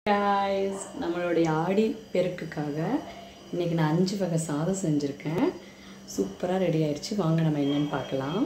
guys நம்மளுடைய ஆடி பெருக்குக்காக இன்னைக்கு நான் அஞ்சு வகை சாதம் செஞ்சுருக்கேன் சூப்பராக ரெடி ஆயிடுச்சு வாங்க நம்ம என்னன்னு பார்க்கலாம்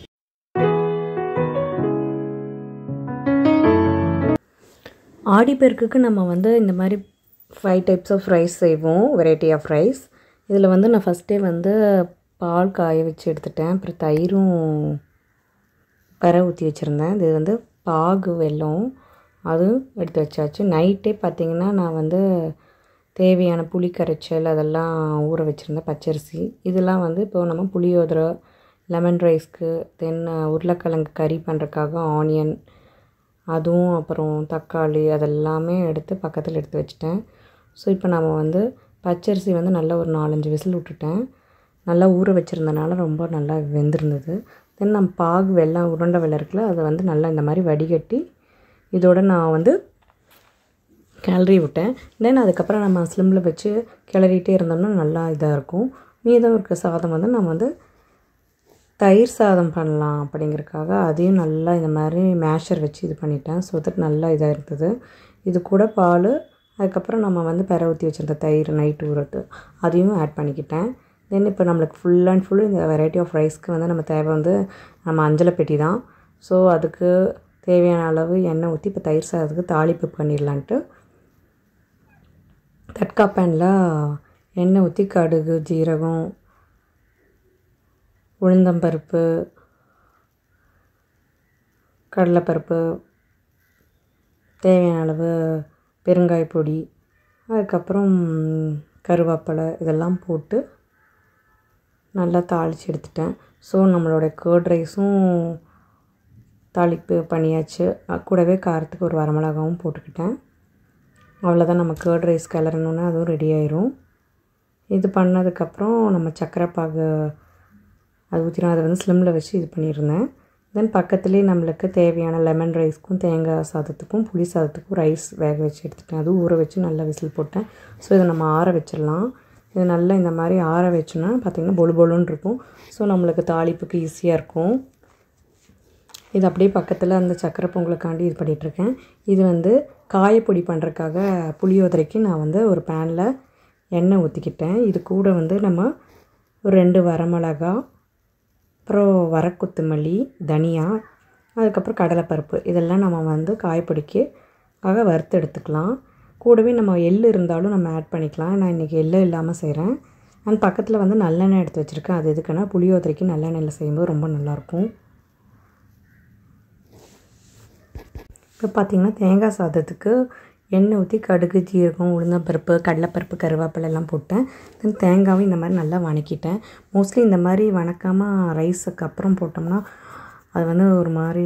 ஆடிப்பெருக்குக்கு நம்ம வந்து இந்த மாதிரி ஃபைவ் டைப்ஸ் ஆஃப் ரைஸ் செய்வோம் வெரைட்டி ஆஃப் ரைஸ் இதில் வந்து நான் ஃபஸ்ட்டே வந்து பால் காய வச்சு எடுத்துட்டேன் அப்புறம் தயிரும் கரை ஊற்றி வச்சுருந்தேன் இது வந்து பாகு வெல்லம் அதுவும் எடுத்து வச்சாச்சு நைட்டே பார்த்திங்கன்னா நான் வந்து தேவையான புளி கரைச்சல் அதெல்லாம் ஊற வச்சுருந்தேன் பச்சரிசி இதெல்லாம் வந்து இப்போ நம்ம புளியோதரை லெமன் ரைஸ்க்கு தென் உருளைக்கிழங்கு கறி பண்ணுறதுக்காக ஆனியன் அதுவும் அப்புறம் தக்காளி அதெல்லாமே எடுத்து பக்கத்தில் எடுத்து வச்சுட்டேன் ஸோ இப்போ நம்ம வந்து பச்சரிசி வந்து நல்லா ஒரு நாலஞ்சு விசில் விட்டுட்டேன் நல்லா ஊற வச்சுருந்தனால ரொம்ப நல்லா வெந்திருந்தது தென் நம்ம பாகு வெள்ளம் உருண்டை வெள்ளம் இருக்குல்ல அதை வந்து நல்லா இந்த மாதிரி வடிகட்டி இதோட நான் வந்து கிளறி விட்டேன் தென் அதுக்கப்புறம் நம்ம ஸ்லிம்மில் வச்சு கிளறிட்டே இருந்தோம்னா நல்லா இதாக இருக்கும் மீதம் இருக்க சாதம் வந்து நம்ம வந்து தயிர் சாதம் பண்ணலாம் அப்படிங்கிறதுக்காக அதையும் நல்லா இந்த மாதிரி மேஷர் வச்சு இது பண்ணிட்டேன் ஸோ தட் நல்லா இதாக இருந்தது இது கூட பால் அதுக்கப்புறம் நம்ம வந்து பெற ஊற்றி வச்சுருந்த தயிர் நைட்டு ஊறது அதையும் ஆட் பண்ணிக்கிட்டேன் தென் இப்போ நம்மளுக்கு ஃபுல் அண்ட் ஃபுல் இந்த வெரைட்டி ஆஃப் ரைஸ்க்கு வந்து நம்ம தேவை வந்து நம்ம அஞ்சலை பெட்டி தான் ஸோ அதுக்கு தேவையான அளவு எண்ணெய் ஊற்றி இப்போ தயிர் சாதத்துக்கு தாளிப்பு பண்ணிடலான்ட்டு தட்கா பேனில் எண்ணெய் ஊற்றி கடுகு ஜீரகம் உளுந்தம்பருப்பு கடலைப்பருப்பு தேவையான அளவு பெருங்காய பொடி அதுக்கப்புறம் கருவேப்பிலை இதெல்லாம் போட்டு நல்லா தாளித்து எடுத்துட்டேன் ஸோ நம்மளோட கேர்ட் ரைஸும் தாளிப்பு பண்ணியாச்சு கூடவே காரத்துக்கு ஒரு வரமிளகாவும் போட்டுக்கிட்டேன் அவ்வளோதான் நம்ம கேர்ட் ரைஸ் கிளறணுன்னா அதுவும் ரெடி ஆயிரும் இது பண்ணதுக்கப்புறம் நம்ம சக்கரை பாகு அது ஊற்றினா அதை வந்து ஸ்லிம்மில் வச்சு இது பண்ணியிருந்தேன் தென் பக்கத்துலேயே நம்மளுக்கு தேவையான லெமன் ரைஸ்க்கும் தேங்காய் சாதத்துக்கும் புளி சாதத்துக்கும் ரைஸ் வேக வச்சு எடுத்துட்டேன் அதுவும் ஊற வச்சு நல்லா விசில் போட்டேன் ஸோ இதை நம்ம ஆற வச்சிடலாம் இது நல்லா இந்த மாதிரி ஆற வச்சோன்னா பார்த்திங்கன்னா பொலு பொலுன்னு இருக்கும் ஸோ நம்மளுக்கு தாளிப்புக்கு ஈஸியாக இருக்கும் இது அப்படியே பக்கத்தில் அந்த சக்கரை பொங்கலுக்காண்டி இது பண்ணிகிட்ருக்கேன் இது வந்து காயப்பொடி பண்ணுறதுக்காக புளியோதரைக்கு நான் வந்து ஒரு பேனில் எண்ணெய் ஊற்றிக்கிட்டேன் இது கூட வந்து நம்ம ஒரு ரெண்டு வரமிளகா அப்புறம் வர கொத்தமல்லி தனியா அதுக்கப்புறம் கடலைப்பருப்பு இதெல்லாம் நம்ம வந்து காயப்பொடிக்காக வறுத்து எடுத்துக்கலாம் கூடவே நம்ம எள் இருந்தாலும் நம்ம ஆட் பண்ணிக்கலாம் நான் இன்றைக்கி எள்ளு இல்லாமல் செய்கிறேன் அண்ட் பக்கத்தில் வந்து நல்லெண்ணெய் எடுத்து வச்சுருக்கேன் அது எதுக்குன்னா புளியோதரைக்கு நல்லெண்ணெயில் செய்யும்போது ரொம்ப நல்லாயிருக்கும் இப்போ பார்த்திங்கன்னா தேங்காய் சாதத்துக்கு எண்ணெய் ஊற்றி கடுகு ஜீரகம் உளுந்தம்பருப்பு கடலைப்பருப்பு கருவேப்பிலை எல்லாம் போட்டேன் தென் தேங்காயும் இந்த மாதிரி நல்லா வணக்கிட்டேன் மோஸ்ட்லி இந்த மாதிரி வணக்காமல் ரைஸுக்கு அப்புறம் போட்டோம்னா அது வந்து ஒரு மாதிரி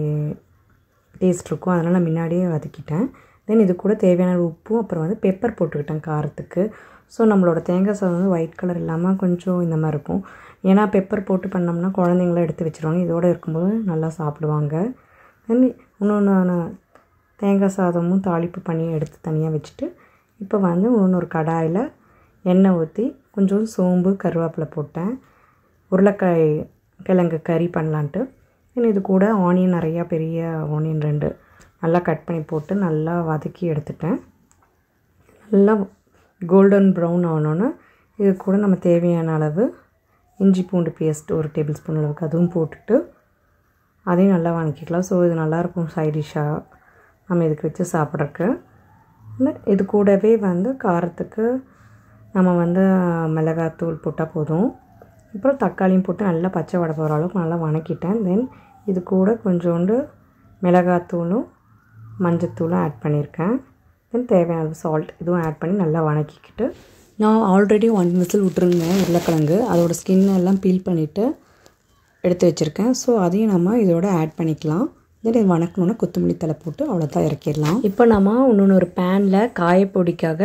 டேஸ்ட் இருக்கும் அதனால் நான் முன்னாடியே வதக்கிட்டேன் தென் இது கூட தேவையான உப்பும் அப்புறம் வந்து பெப்பர் போட்டுக்கிட்டேன் காரத்துக்கு ஸோ நம்மளோட தேங்காய் சாதம் வந்து ஒயிட் கலர் இல்லாமல் கொஞ்சம் இந்த மாதிரி இருக்கும் ஏன்னா பெப்பர் போட்டு பண்ணோம்னா குழந்தைங்களாம் எடுத்து வச்சுருவாங்க இதோடு இருக்கும்போது நல்லா சாப்பிடுவாங்க தென் இன்னொன்று தேங்காய் சாதமும் தாளிப்பு பண்ணி எடுத்து தனியாக வச்சுட்டு இப்போ வந்து இன்னொரு கடாயில் எண்ணெய் ஊற்றி கொஞ்சம் சோம்பு கருவேப்பிலை போட்டேன் உருளைக்காய் கிழங்கு கறி பண்ணலான்ட்டு இன்னும் இது கூட ஆனியன் நிறையா பெரிய ஆனியன் ரெண்டு நல்லா கட் பண்ணி போட்டு நல்லா வதக்கி எடுத்துட்டேன் நல்லா கோல்டன் ப்ரௌன் ஆனோன்னு இது கூட நம்ம தேவையான அளவு இஞ்சி பூண்டு பேஸ்ட் ஒரு டேபிள் ஸ்பூன் அளவுக்கு அதுவும் போட்டுட்டு அதையும் நல்லா வதக்கிக்கலாம் ஸோ இது நல்லாயிருக்கும் சைட் டிஷ்ஷாக நம்ம இதுக்கு வச்சு சாப்பிட்றக்கு இது கூடவே வந்து காரத்துக்கு நம்ம வந்து மிளகாத்தூள் போட்டால் போதும் அப்புறம் தக்காளியும் போட்டு நல்லா பச்சை வடை போகிற அளவுக்கு நல்லா வணக்கிட்டேன் தென் இது கூட கொஞ்சோண்டு மிளகாத்தூளும் மஞ்சத்தூளும் ஆட் பண்ணியிருக்கேன் தென் தேவையான சால்ட் இதுவும் ஆட் பண்ணி நல்லா வணக்கிக்கிட்டு நான் ஆல்ரெடி ஒன் விசில் விட்டுருந்தேன் உருளைக்கிழங்கு அதோட ஸ்கின் எல்லாம் பீல் பண்ணிவிட்டு எடுத்து வச்சுருக்கேன் ஸோ அதையும் நம்ம இதோட ஆட் பண்ணிக்கலாம் தென் இது வணக்கணுன்னா கொத்தமல்லி தலை போட்டு அவ்வளோதான் இறக்கிடலாம் இப்போ நம்ம இன்னொன்று ஒரு பேனில் காயப்பொடிக்காக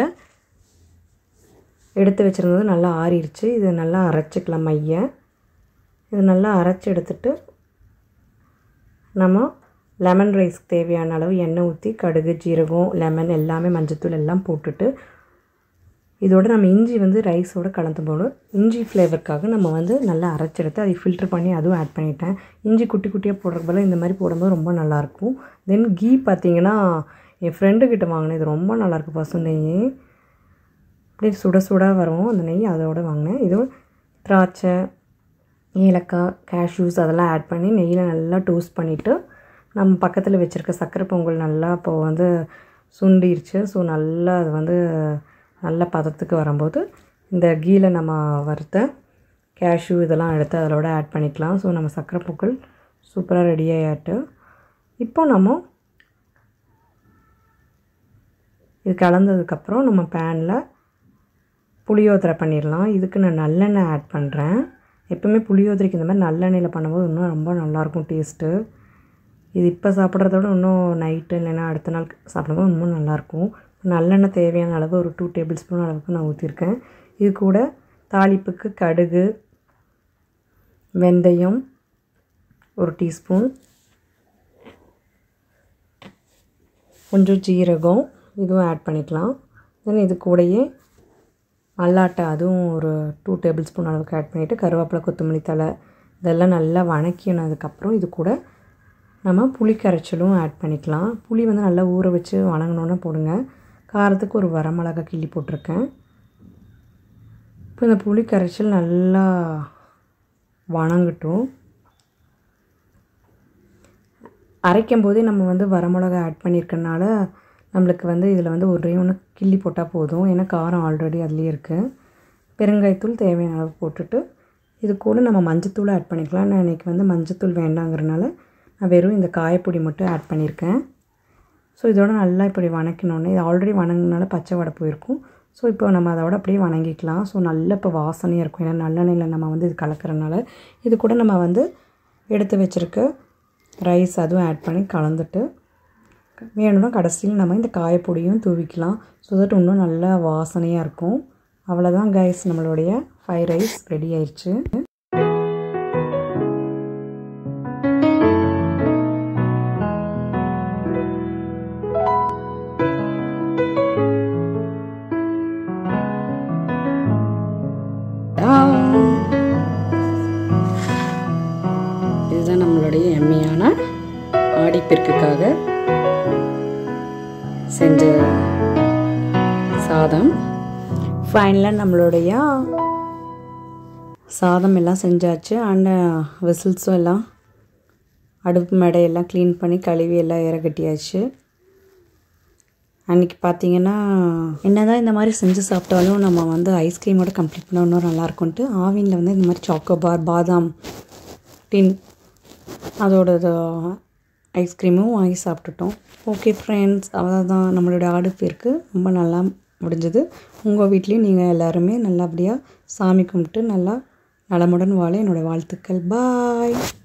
எடுத்து வச்சுருந்தது நல்லா ஆறிடுச்சு இது நல்லா அரைச்சிக்கலாம் மைய இது நல்லா அரைச்சி எடுத்துட்டு நம்ம லெமன் ரைஸ்க்கு தேவையான அளவு எண்ணெய் ஊற்றி கடுகு ஜீரகம் லெமன் எல்லாமே மஞ்சத்தூள் எல்லாம் போட்டுட்டு இதோட நம்ம இஞ்சி வந்து ரைஸோடு கலந்து போடும் இஞ்சி ஃப்ளேவருக்காக நம்ம வந்து நல்லா அரைச்செடுத்து அதை ஃபில்ட்ரு பண்ணி அதுவும் ஆட் பண்ணிட்டேன் இஞ்சி குட்டி குட்டியாக போடுறது போல் இந்த மாதிரி போடும்போது ரொம்ப நல்லாயிருக்கும் தென் கீ பார்த்திங்கன்னா என் ஃப்ரெண்டுக்கிட்ட வாங்கினேன் இது ரொம்ப நல்லாயிருக்கு பசு நெய் அப்படியே சுட சுட வரும் அந்த நெய் அதோட வாங்கினேன் இது திராட்சை ஏலக்காய் கேஷ்யூஸ் அதெல்லாம் ஆட் பண்ணி நெய்யில் நல்லா டோஸ்ட் பண்ணிவிட்டு நம்ம பக்கத்தில் வச்சுருக்க சக்கரை பொங்கல் நல்லா இப்போ வந்து சுண்டிருச்சு ஸோ நல்லா அது வந்து நல்ல பதத்துக்கு வரும்போது இந்த கீழே நம்ம வறுத்த கேஷ்யூ இதெல்லாம் எடுத்து அதோட ஆட் பண்ணிக்கலாம் ஸோ நம்ம சக்கரை பொங்கல் சூப்பராக ரெடி ஆகிட்டு இப்போ நம்ம இது கலந்ததுக்கப்புறம் நம்ம பேனில் புளியோதரை பண்ணிடலாம் இதுக்கு நான் நல்லெண்ணெய் ஆட் பண்ணுறேன் எப்போவுமே புளியோதரைக்கு இந்த மாதிரி நல்லெண்ணெயில் பண்ணும்போது இன்னும் ரொம்ப நல்லாயிருக்கும் டேஸ்ட்டு இது இப்போ சாப்பிட்றதோட இன்னும் நைட்டு இல்லைன்னா அடுத்த நாள் சாப்பிடும்போது இன்னும் நல்லாயிருக்கும் நல்லெண்ணெய் தேவையான அளவு ஒரு டூ டேபிள் ஸ்பூன் அளவுக்கு நான் ஊற்றிருக்கேன் இது கூட தாளிப்புக்கு கடுகு வெந்தயம் ஒரு டீஸ்பூன் கொஞ்சம் ஜீரகம் இதுவும் ஆட் பண்ணிக்கலாம் தென் இது கூடயே மல்லாட்டை அதுவும் ஒரு டூ டேபிள் ஸ்பூன் அளவுக்கு ஆட் பண்ணிவிட்டு கருவேப்பிலை கொத்தமல்லி தழை இதெல்லாம் நல்லா வணக்கினதுக்கப்புறம் இது கூட நம்ம புளி கரைச்சலும் ஆட் பண்ணிக்கலாம் புளி வந்து நல்லா ஊற வச்சு வணங்கினோன்னே போடுங்க காரத்துக்கு ஒரு வரமிளகா கிள்ளி போட்டிருக்கேன் இப்போ இந்த புளி கரைச்சல் நல்லா வணங்கட்டும் அரைக்கும் போதே நம்ம வந்து வரமிளகா ஆட் பண்ணியிருக்கனால நம்மளுக்கு வந்து இதில் வந்து ஒரே ஒன்று கிள்ளி போட்டால் போதும் ஏன்னா காரம் ஆல்ரெடி அதுலேயே இருக்குது பெருங்காயத்தூள் தேவையான அளவு போட்டுட்டு இது கூட நம்ம மஞ்சத்தூள் ஆட் பண்ணிக்கலாம் நான் இன்றைக்கி வந்து மஞ்சத்தூள் வேண்டாங்கிறனால நான் வெறும் இந்த காயப்பொடி மட்டும் ஆட் பண்ணியிருக்கேன் ஸோ இதோட நல்லா இப்படி வணக்கினோன்னே இது ஆல்ரெடி வணங்கினால பச்சை வடை போயிருக்கும் ஸோ இப்போ நம்ம அதோட அப்படியே வணங்கிக்கலாம் ஸோ நல்ல இப்போ வாசனையாக இருக்கும் ஏன்னா நல்லெண்ணெயில் நம்ம வந்து இது கலக்கிறனால இது கூட நம்ம வந்து எடுத்து வச்சுருக்க ரைஸ் அதுவும் ஆட் பண்ணி கலந்துட்டு வேணும்னா கடைசியில் நம்ம இந்த காயப்பொடியும் தூவிக்கலாம் ஸோ தட் இன்னும் நல்லா வாசனையாக இருக்கும் அவ்வளோதான் கைஸ் நம்மளுடைய ஃப்ரை ரைஸ் ரெடி ஆயிடுச்சு இதுதான் நம்மளுடைய எம்மையான ஆடிப்பெருக்குக்காக செஞ்ச சாதம் ஃபைனலாக நம்மளுடைய சாதம் எல்லாம் செஞ்சாச்சு அண்ட் விசில்ஸும் எல்லாம் அடுப்பு மேடையெல்லாம் க்ளீன் பண்ணி கழுவி எல்லாம் இற கட்டியாச்சு அன்றைக்கி பார்த்தீங்கன்னா என்ன தான் இந்த மாதிரி செஞ்சு சாப்பிட்டாலும் நம்ம வந்து ஐஸ்கிரீமோட கம்ப்ளீட் பண்ண இன்னும் நல்லாயிருக்கும்ட்டு ஆவினில் வந்து இந்த மாதிரி சாக்கோபார் பாதாம் டின் அதோட ஐஸ்கிரீமும் வாங்கி சாப்பிட்டுட்டோம் ஓகே ஃப்ரெண்ட்ஸ் அவ்வளோதான் நம்மளோட ஆடு பேருக்கு ரொம்ப நல்லா முடிஞ்சது உங்கள் வீட்லேயும் நீங்கள் எல்லாருமே நல்லபடியாக சாமி கும்பிட்டு நல்லா நலமுடன் வாழ என்னோடய வாழ்த்துக்கள் பாய்